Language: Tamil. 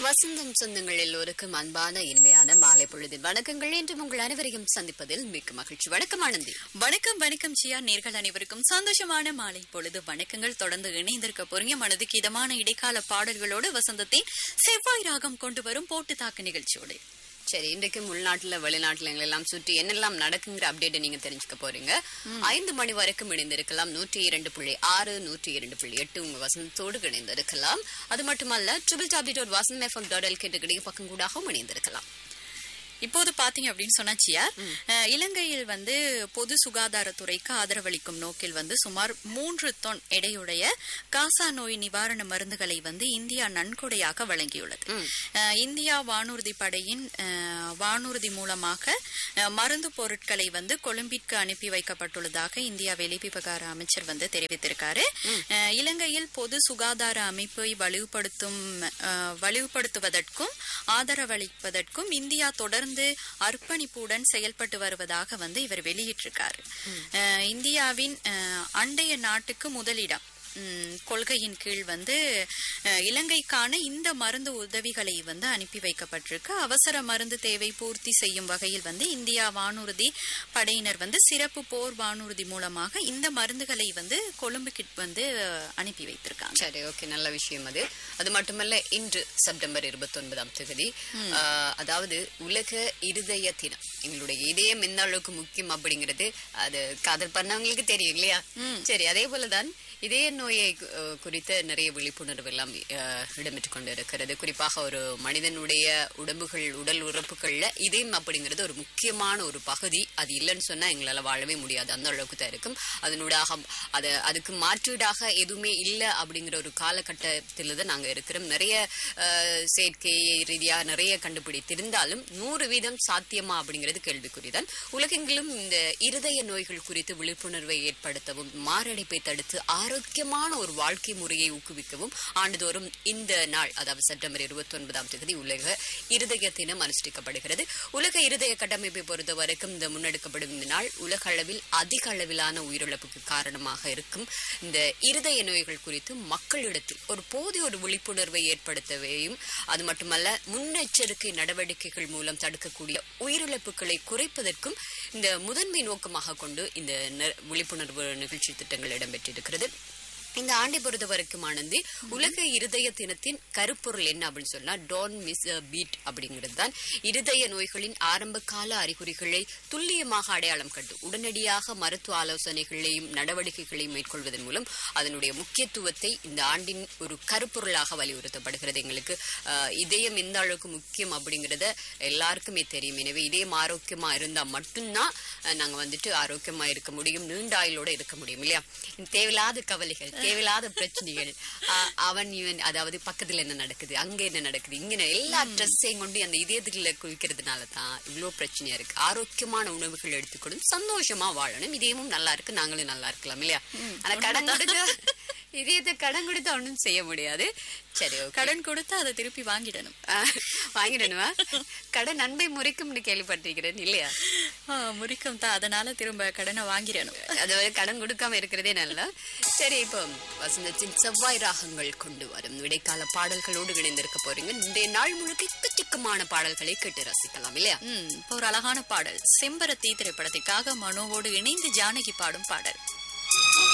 வசந்தம் சொந்தங்கள் எல்லோருக்கும் அன்பான இனிமையான மாலை பொழுதின் வணக்கங்கள் என்றும் உங்கள் அனைவரையும் சந்திப்பதில் மிக்க மகிழ்ச்சி வணக்கம் ஆனந்தி வணக்கம் வணக்கம் சியா நேர்கள் அனைவருக்கும் சந்தோஷமான மாலை பொழுது வணக்கங்கள் தொடர்ந்து இணைந்திருக்க போறீங்க மனதுக்கு இதமான இடைக்கால பாடல்களோடு வசந்தத்தின் செவ்வாய் ராகம் கொண்டு வரும் போட்டு தாக்கு நிகழ்ச்சியோடு சரி இன்றைக்கு உள்நாட்டுல வெளிநாட்டுல எல்லாம் சுற்றி என்னெல்லாம் நடக்குங்கிற அப்டேட் நீங்க தெரிஞ்சுக்க போறீங்க ஐந்து மணி வரைக்கும் இணைந்திருக்கலாம் நூற்றி இரண்டு புள்ளி ஆறு நூற்றி இரண்டு புள்ளி எட்டு உங்க வசந்தத்தோடு இணைந்திருக்கலாம் அது மட்டுமல்ல triple tablet dot Vasanth FM dot L கேட்டு பக்கம் கூடாகவும் இணைந்திருக்கலாம் இப்போது பாத்தீங்க அப்படின்னு சொன்னா சியா அஹ், இலங்கையில் வந்து பொது சுகாதாரத்துறைக்கு ஆதரவளிக்கும் நோக்கில் வந்து சுமார் மூன்று தொன் எடையுடைய காசா நோய் நிவாரண மருந்துகளை வந்து இந்தியா நன்கொடையாக வழங்கியுள்ளது அஹ், இந்தியா வானூர்தி படையின் அஹ், வானூர்தி மூலமாக அஹ், மருந்து பொருட்களை வந்து கொழும்பிற்கு அனுப்பி வைக்கப்பட்டுள்ளதாக இந்தியா வெளிவிவகார அமைச்சர் வந்து தெரிவித்திருக்காரு அஹ், இலங்கையில் பொது சுகாதார அமைப்பை வலுப்படுத்தும் அஹ், வலுப்படுத்துவதற்கும் ஆதரவளிப்பதற்கும் இந்தியா தொடர்ந்து அர்ப்பணிப்புடன் செயல்பட்டு வருவதாக வந்து இவர் வெளியிட்டிருக்காரு அஹ், இந்தியாவின் அஹ், அண்டைய நாட்டுக்கு முதலிடம் ம், கொள்கையின் கீழ் வந்து அஹ், இலங்கைக்கான இந்த மருந்து உதவிகளை வந்து அனுப்பி வைக்கப்பட்டிருக்கு அவசர மருந்து தேவை பூர்த்தி செய்யும் வகையில் வந்து இந்தியா வானூர்தி படையினர் வந்து சிறப்பு போர் வானூர்தி மூலமாக இந்த மருந்துகளை வந்து கொழும்புக்கு வந்து அஹ், அனுப்பி வைத்திருக்காங்க சரி ஓகே நல்ல விஷயம் அது அது மட்டுமல்ல இன்று செப்டம்பர் இருபத்தி ஒன்பதாம் தேதி ஆஹ், அதாவது உலக இருதய தினம் எங்களுடைய இதயம் எந்த அளவுக்கு முக்கியம் அப்படிங்கிறது அது காதல் பண்ணவங்களுக்கு தெரியும் இல்லையா சரி அதே போலதான் இதய நோயை அஹ், குறித்த நிறைய விழிப்புணர்வு எல்லாம் அஹ், இடம்பெற்றுக் கொண்டு இருக்கிறது குறிப்பாக ஒரு மனிதனுடைய உடம்புகள் உடல் உறுப்புகள்ல இதயம் அப்படிங்கிறது ஒரு முக்கியமான ஒரு பகுதி அது இல்லைன்னு சொன்னா எங்களால வாழவே முடியாது அந்த அளவுக்கு தான் இருக்கும் அதனூடாக அது அதுக்கு மாற்றீடாக எதுவுமே இல்லை அப்படிங்கிற ஒரு காலகட்டத்தில் தான் நாங்க இருக்கிறோம் நிறைய அஹ், செயற்கை ரீதியா நிறைய கண்டுபிடித்திருந்தாலும் நூறு வீதம் சாத்தியமா அப்படிங்கிறது கேள்விக்குறிதான் உலகெங்கிலும் இந்த இருதய நோய்கள் குறித்து விழிப்புணர்வை ஏற்படுத்தவும் மாரடைப்பை தடுத்து ஆரோக்கியமான ஒரு வாழ்க்கை முறையை ஊக்குவிக்கவும் ஆண்டுதோறும் இந்த நாள் அதாவது செப்டம்பர் இருபத்தி ஒன்பதாம் தேதி உலக இருதய தினம் அனுஷ்டிக்கப்படுகிறது உலக இருதய கட்டமைப்பை பொறுத்த வரைக்கும் இந்த முன்னெடுக்கப்படும் இந்த நாள் உலக அளவில் அதிக அளவிலான உயிரிழப்புக்கு காரணமாக இருக்கும் இந்த இருதய நோய்கள் குறித்து மக்களிடத்தில் ஒரு போதிய ஒரு விழிப்புணர்வை ஏற்படுத்தவையும் அது மட்டுமல்ல முன்னெச்சரிக்கை நடவடிக்கைகள் மூலம் தடுக்கக்கூடிய உயிரிழப்புகளை குறைப்பதற்கும் இந்த முதன்மை நோக்கமாக கொண்டு இந்த நெ- விழிப்புணர்வு நிகழ்ச்சி திட்டங்கள் இடம்பெற்றிருக்கிறது இந்த ஆண்டை பொறுத்த வரைக்கும் ஆனந்தி உலக இருதய தினத்தின் கருப்பொருள் என்ன அப்படின்னு சொன்னா டோன் மிஸ் பீட் அப்படிங்கிறது தான் இருதய நோய்களின் ஆரம்ப கால அறிகுறிகளை துல்லியமாக அடையாளம் கண்டு உடனடியாக மருத்துவ ஆலோசனைகளையும் நடவடிக்கைகளையும் மேற்கொள்வதன் மூலம் அதனுடைய முக்கியத்துவத்தை இந்த ஆண்டின் ஒரு கருப்பொருளாக வலியுறுத்தப்படுகிறது எங்களுக்கு ஆஹ், இதயம் எந்த அளவுக்கு முக்கியம் அப்படிங்கறத எல்லாருக்குமே தெரியும் எனவே இதயம் ஆரோக்கியமா இருந்தா மட்டும்தான் அஹ், நாங்க வந்துட்டு ஆரோக்கியமா இருக்க முடியும் நீண்ட ஆயுளோட இருக்க முடியும் இல்லையா இந்த தேவையில்லாத கவலைகள் தேவையில்லாத பிரச்சனைகள் ஆஹ், அவன் இவன் அதாவது பக்கத்துல என்ன நடக்குது அங்க என்ன நடக்குது இங்க என்ன- எல்லா ட்ரெஸ்ஸையும் கொண்டு அந்த இதயத்துல குவிக்கிறதுனால தான் இவ்வளவு பிரச்சனையா இருக்கு ஆரோக்கியமான உணவுகள் எடுத்துக்கணும் சந்தோஷமா வாழணும் இதயமும் நல்லா இருக்கு நாங்களும் நல்லா இருக்கலாம் இல்லையா ஆனா கடன் கொடுத்து இதயத்தை கடன் கொடுத்து ஒண்ணும் செய்ய முடியாது சரி okay. கடன் கொடுத்து அதை திருப்பி வாங்கிடணும் ஆஹ், வாங்கிடணுமா கடன் நன்மை முறைக்கும்னு கேள்விப்பட்டிருக்கிறேன் இல்லையா ஆ, முறிக்கும் தான் அதனால திரும்ப கடனை வாங்கிடணும் அதாவது கடன் கொடுக்காம இருக்கிறதே நல்லா சரி இப்போ வசந்தத்தின் செவ்வாய் ராகங்கள் கொண்டு வரும் இடைக்கால பாடல்களோடு இணைந்திருக்க போறீங்க இன்றைய நாள் முழுக்க எக்கச்சக்கமான பாடல்களை கேட்டு ரசிக்கலாம் இல்லையா ம் இப்போ ஒரு அழகான பாடல் செம்பருத்தி திரைப்படத்திற்காக மனோவோடு இணைந்து ஜானகி பாடும் பாடல்